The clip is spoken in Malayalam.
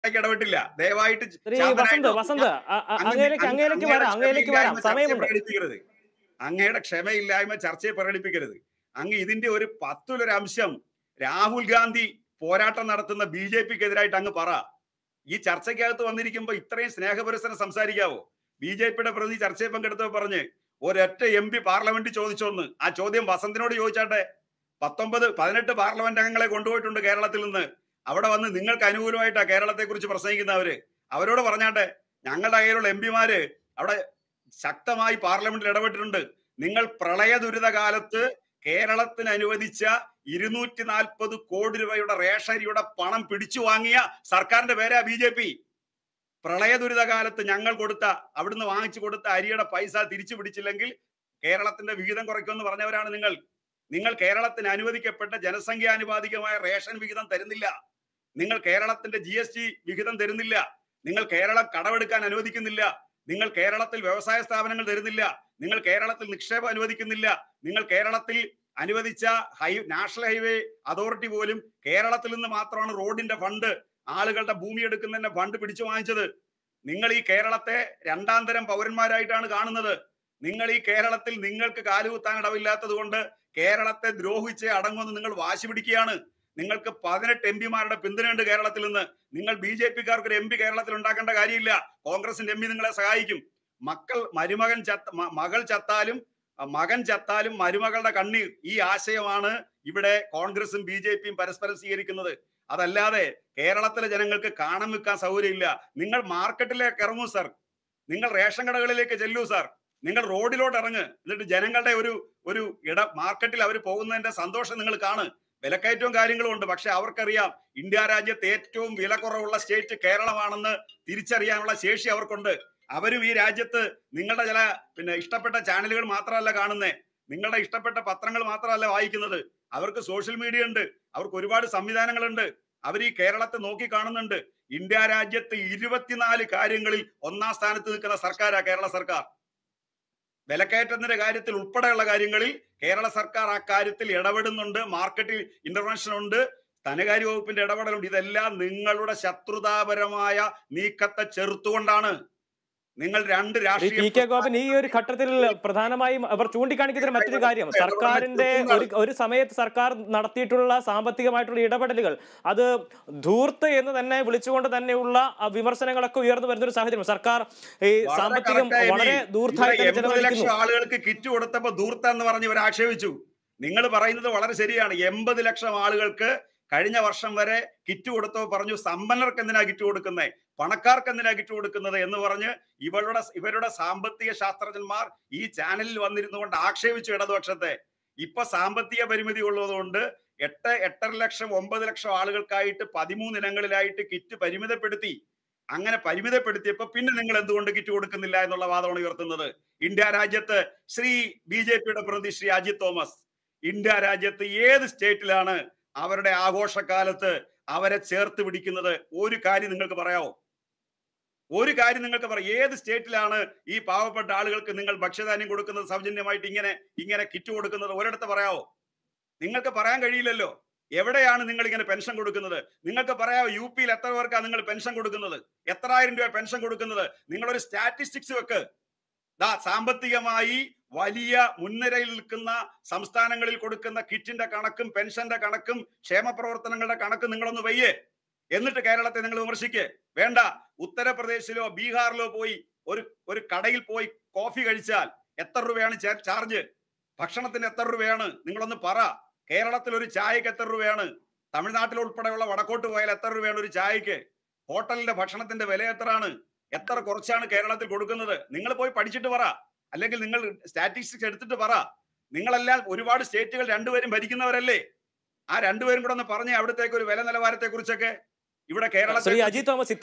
ചർച്ചയ്ക്ക് ഇടപെട്ടില്ല ദയവായിട്ട് ശ്രീ ശാന്തനായിട്ട് വസന്ത് വസന്ത് അ- അ- അങ്ങ് അങ്ങയിലേക്ക് അങ്ങ് അങ്ങയിലേക്ക് അങ്ങയുടെ വരാം അങ്ങയിലേക്ക് വരാം ക്ഷമയില്ലായ്മ ചർച്ചയെ സമയമുണ്ട് പ്രകടിപ്പിക്കരുത് അങ്ങയുടെ ക്ഷമയില്ലായ്മ ചർച്ചയെ പ്രകടിപ്പിക്കരുത് അങ്ങ് ഇതിന്റെ ഒരു പത്തിലൊരു അംശം രാഹുൽ ഗാന്ധി പോരാട്ടം നടത്തുന്ന ബി ജെ പിക്ക് എതിരായിട്ട് അങ്ങ് പറ ഈ ചർച്ചയ്ക്കകത്ത് വന്നിരിക്കുമ്പോ ഇത്രയും സ്നേഹപുരസരം സംസാരിക്കാവോ ബി ജെ പിയുടെ പ്രതി ചർച്ചയിൽ പങ്കെടുത്തപ്പോൾ പറഞ്ഞ് ഒരൊറ്റ എം പി പാർലമെന്റിൽ ചോദിച്ചോന്ന് ആ ചോദ്യം വസന്തിനോട് ചോദിച്ചാട്ടെ പത്തൊമ്പത് പതിനെട്ട് പാർലമെന്റ് അംഗങ്ങളെ കൊണ്ടുപോയിട്ടുണ്ട് കേരളത്തിൽ നിന്ന് അവിടെ വന്ന് നിങ്ങൾക്ക് അനുകൂലമായിട്ടാ കേരളത്തെ കുറിച്ച് പ്രസംഗിക്കുന്നവര് അവരോട് പറഞ്ഞാട്ടെ ഞങ്ങളുടെ കയ്യിലുള്ള എം പിമാര് അവിടെ ശക്തമായി പാർലമെന്റിൽ ഇടപെട്ടിട്ടുണ്ട് നിങ്ങൾ പ്രളയ ദുരിത കാലത്ത് കേരളത്തിന് അനുവദിച്ച ഇരുന്നൂറ്റി നാൽപ്പത് കോടി രൂപയുടെ റേഷനരിയുടെ പണം പിടിച്ചു വാങ്ങിയ സർക്കാരിന്റെ പേരാ ബി ജെ പി പ്രളയ ദുരിത കാലത്ത് ഞങ്ങൾ കൊടുത്ത അവിടുന്ന് വാങ്ങിച്ചു കൊടുത്ത അരിയുടെ പൈസ തിരിച്ചു പിടിച്ചില്ലെങ്കിൽ കേരളത്തിന്റെ വിഹിതം കുറയ്ക്കുമെന്ന് പറഞ്ഞവരാണ് നിങ്ങൾ നിങ്ങൾ കേരളത്തിന് അനുവദിക്കപ്പെട്ട ജനസംഖ്യാനുപാതികമായ റേഷൻ വിഹിതം തരുന്നില്ല നിങ്ങൾ കേരളത്തിന്റെ ജി എസ് ടി വിഹിതം തരുന്നില്ല നിങ്ങൾ കേരളം കടമെടുക്കാൻ അനുവദിക്കുന്നില്ല നിങ്ങൾ കേരളത്തിൽ വ്യവസായ സ്ഥാപനങ്ങൾ തരുന്നില്ല നിങ്ങൾ കേരളത്തിൽ നിക്ഷേപം അനുവദിക്കുന്നില്ല നിങ്ങൾ കേരളത്തിൽ അനുവദിച്ച ഹൈ നാഷണൽ ഹൈവേ അതോറിറ്റി പോലും കേരളത്തിൽ നിന്ന് മാത്രമാണ് റോഡിന്റെ ഫണ്ട് ആളുകളുടെ ഭൂമി എടുക്കുന്നതിന്റെ ഫണ്ട് പിടിച്ചു വാങ്ങിച്ചത് നിങ്ങൾ ഈ കേരളത്തെ രണ്ടാം തരം പൗരന്മാരായിട്ടാണ് കാണുന്നത് നിങ്ങൾ ഈ കേരളത്തിൽ നിങ്ങൾക്ക് കാലുകുത്താൻ ഇടവില്ലാത്തത് കൊണ്ട് കേരളത്തെ ദ്രോഹിച്ച് അടങ്ങുമെന്ന് നിങ്ങൾ വാശി പിടിക്കുകയാണ് നിങ്ങൾക്ക് പതിനെട്ട് എം പിമാരുടെ പിന്തുണയുണ്ട് കേരളത്തിൽ നിന്ന് നിങ്ങൾ ബി ജെ പിക്കാർക്ക് ഒരു എം പി കേരളത്തിൽ ഉണ്ടാക്കേണ്ട കാര്യമില്ല കോൺഗ്രസിന്റെ എം പി നിങ്ങളെ സഹായിക്കും മക്കൾ മരുമകൻ ചത്ത മ- മകൾ ചത്താലും അഹ് മകൻ ചത്താലും മരുമകളുടെ കണ്ണീർ ഈ ആശയമാണ് ഇവിടെ കോൺഗ്രസും ബി ജെ പിയും പരസ്പരം സ്വീകരിക്കുന്നത് അതല്ലാതെ കേരളത്തിലെ ജനങ്ങൾക്ക് കാണാൻ വെക്കാൻ സൗകര്യമില്ല നിങ്ങൾ മാർക്കറ്റിലേക്ക് ഇറങ്ങൂ സർ നിങ്ങൾ റേഷൻ കടകളിലേക്ക് ചെല്ലൂ സാർ നിങ്ങൾ റോഡിലോട്ട് ഇറങ്ങ് എന്നിട്ട് ജനങ്ങളുടെ ഒരു ഒരു ഇട മാർക്കറ്റിൽ അവർ പോകുന്നതിന്റെ സന്തോഷം നിങ്ങൾ കാണ് വിലക്കയറ്റവും കാര്യങ്ങളും ഉണ്ട് പക്ഷെ അവർക്കറിയാം ഇന്ത്യ രാജ്യത്ത് ഏറ്റവും വില കുറവുള്ള സ്റ്റേറ്റ് കേരളമാണെന്ന് തിരിച്ചറിയാനുള്ള ശേഷി അവർക്കുണ്ട് അവരും ഈ രാജ്യത്ത് നിങ്ങളുടെ ചില പിന്നെ ഇഷ്ടപ്പെട്ട ചാനലുകൾ മാത്രമല്ല കാണുന്നേ നിങ്ങളുടെ ഇഷ്ടപ്പെട്ട പത്രങ്ങൾ മാത്രമല്ല വായിക്കുന്നത് അവർക്ക് സോഷ്യൽ മീഡിയ ഉണ്ട് അവർക്ക് ഒരുപാട് സംവിധാനങ്ങളുണ്ട് അവർ ഈ കേരളത്തെ നോക്കി കാണുന്നുണ്ട് ഇന്ത്യ രാജ്യത്ത് ഇരുപത്തിനാല് കാര്യങ്ങളിൽ ഒന്നാം സ്ഥാനത്ത് നിൽക്കുന്ന സർക്കാരാ കേരള സർക്കാർ വിലക്കയറ്റത്തിന്റെ കാര്യത്തിൽ ഉൾപ്പെടെയുള്ള കാര്യങ്ങളിൽ കേരള സർക്കാർ ആ കാര്യത്തിൽ ഇടപെടുന്നുണ്ട് മാർക്കറ്റിൽ ഇന്റർവെൻഷൻ ഉണ്ട് ധനകാര്യ വകുപ്പിന്റെ ഇടപെടലുണ്ട് ഇതെല്ലാം നിങ്ങളുടെ ശത്രുതാപരമായ നീക്കത്തെ ചെറുത്തുകൊണ്ടാണ് നിങ്ങൾ രണ്ട് ശ്രീ രാഷ്ട്രീയ പി കെ ഗോപൻ ഈ ഒരു ഘട്ടത്തിൽ പ്രധാനമായും അവർ ചൂണ്ടിക്കാണിക്കുന്ന മറ്റൊരു കാര്യം സർക്കാരിന്റെ ഒരു ഒരു സമയത്ത് സർക്കാർ നടത്തിയിട്ടുള്ള സാമ്പത്തികമായിട്ടുള്ള ഇടപെടലുകൾ അത് ധൂർത്ത് എന്ന് തന്നെ വിളിച്ചുകൊണ്ട് തന്നെയുള്ള ആ വിമർശനങ്ങളൊക്കെ ഉയർന്നു വരുന്ന ഒരു സാഹചര്യം സർക്കാർ ഈ വളരെ സാമ്പത്തികം correct ആയി വളരെ ഇവിടെ ധൂർത്തായി തന്നെ എൺപത് ലക്ഷം ചെലവഴിക്കുന്നു ആളുകൾക്ക് കിറ്റ് കൊടുത്തപ്പോ ധൂർത്ത എന്ന് പറഞ്ഞ് ഇവർ ആക്ഷേപിച്ചു നിങ്ങൾ പറയുന്നത് വളരെ ശരിയാണ് എൺപത് ലക്ഷം ആളുകൾക്ക് കഴിഞ്ഞ വർഷം വരെ കിറ്റ് കൊടുത്തോ പറഞ്ഞു സമ്പന്നർക്ക് എന്തിനാ കിറ്റ് കൊടുക്കുന്നത് പണക്കാർക്ക് എന്തിനാ കിറ്റ് കൊടുക്കുന്നത് എന്ന് പറഞ്ഞ് ഇവരുടെ ഇവരുടെ സാമ്പത്തിക ശാസ്ത്രജ്ഞന്മാർ ഈ ചാനലിൽ വന്നിരുന്നു കൊണ്ട് ആക്ഷേപിച്ചു ഇടതുപക്ഷത്തെ ഇപ്പൊ സാമ്പത്തിക പരിമിതി ഉള്ളതുകൊണ്ട് എട്ട് എട്ടര ലക്ഷം ഒമ്പത് ലക്ഷം ആളുകൾക്കായിട്ട് പതിമൂന്ന് ഇനങ്ങളിലായിട്ട് കിറ്റ് പരിമിതപ്പെടുത്തി അങ്ങനെ പരിമിതപ്പെടുത്തിയപ്പോ പിന്നെ നിങ്ങൾ എന്തുകൊണ്ട് കിറ്റ് കൊടുക്കുന്നില്ല എന്നുള്ള വാദമാണ് ഉയർത്തുന്നത് ഇന്ത്യ രാജ്യത്ത് ശ്രീ ബി ജെ പിയുടെ പ്രതി ശ്രീ അജിത് തോമസ് ഇന്ത്യ രാജ്യത്ത് ഏത് സ്റ്റേറ്റിലാണ് അവരുടെ ആഘോഷക്കാലത്ത് അവരെ ചേർത്ത് പിടിക്കുന്നത് ഒരു കാര്യം നിങ്ങൾക്ക് പറയാമോ ഒരു കാര്യം നിങ്ങൾക്ക് പറയാം ഏത് സ്റ്റേറ്റിലാണ് ഈ പാവപ്പെട്ട ആളുകൾക്ക് നിങ്ങൾ ഭക്ഷ്യധാന്യം കൊടുക്കുന്നത് സൗജന്യമായിട്ട് ഇങ്ങനെ ഇങ്ങനെ കിറ്റ് കൊടുക്കുന്നത് ഒരിടത്ത് പറയാവോ നിങ്ങൾക്ക് പറയാൻ കഴിയില്ലല്ലോ എവിടെയാണ് നിങ്ങൾ ഇങ്ങനെ പെൻഷൻ കൊടുക്കുന്നത് നിങ്ങൾക്ക് പറയാമോ യു പിയിൽ എത്ര പേർക്കാണ് നിങ്ങൾ പെൻഷൻ കൊടുക്കുന്നത് എത്രായിരം രൂപ പെൻഷൻ കൊടുക്കുന്നത് നിങ്ങളൊരു സ്റ്റാറ്റിസ്റ്റിക്സ് വെക്ക് ദാ സാമ്പത്തികമായി വലിയ മുൻനിരയിൽ നിൽക്കുന്ന സംസ്ഥാനങ്ങളിൽ കൊടുക്കുന്ന കിറ്റിന്റെ കണക്കും പെൻഷന്റെ കണക്കും ക്ഷേമ പ്രവർത്തനങ്ങളുടെ കണക്കും നിങ്ങളൊന്ന് വയ്യേ എന്നിട്ട് കേരളത്തെ നിങ്ങൾ വിമർശിക്കേ വേണ്ട ഉത്തർപ്രദേശിലോ ബീഹാറിലോ പോയി ഒരു ഒരു കടയിൽ പോയി കോഫി കഴിച്ചാൽ എത്ര രൂപയാണ് ചാ- ചാർജ് ഭക്ഷണത്തിന് എത്ര രൂപയാണ് നിങ്ങളൊന്ന് പറ കേരളത്തിൽ ഒരു ചായക്ക് എത്ര രൂപയാണ് തമിഴ്നാട്ടിൽ ഉൾപ്പെടെയുള്ള വടക്കോട്ട് പോയാൽ എത്ര രൂപയാണ് ഒരു ചായക്ക് ഹോട്ടലിന്റെ ഭക്ഷണത്തിന്റെ വില എത്രയാണ് എത്ര കുറച്ചാണ് കേരളത്തിൽ കൊടുക്കുന്നത് നിങ്ങൾ പോയി പഠിച്ചിട്ട് പറ അല്ലെങ്കിൽ നിങ്ങൾ സ്റ്റാറ്റിസ്റ്റിക്സ് എടുത്തിട്ട് പറ നിങ്ങളെല്ലാം ഒരുപാട് സ്റ്റേറ്റുകൾ രണ്ടുപേരും ഭരിക്കുന്നവരല്ലേ ആ രണ്ടുപേരും കൂടെ ഒന്ന് പറഞ്ഞേ അവിടത്തേക്ക് ഒരു വില നിലവാരത്തെ കുറിച്ചൊക്കെ ഇവിടെ കേരളത്തിൽ ശ്രീ അജിത് തോമസ്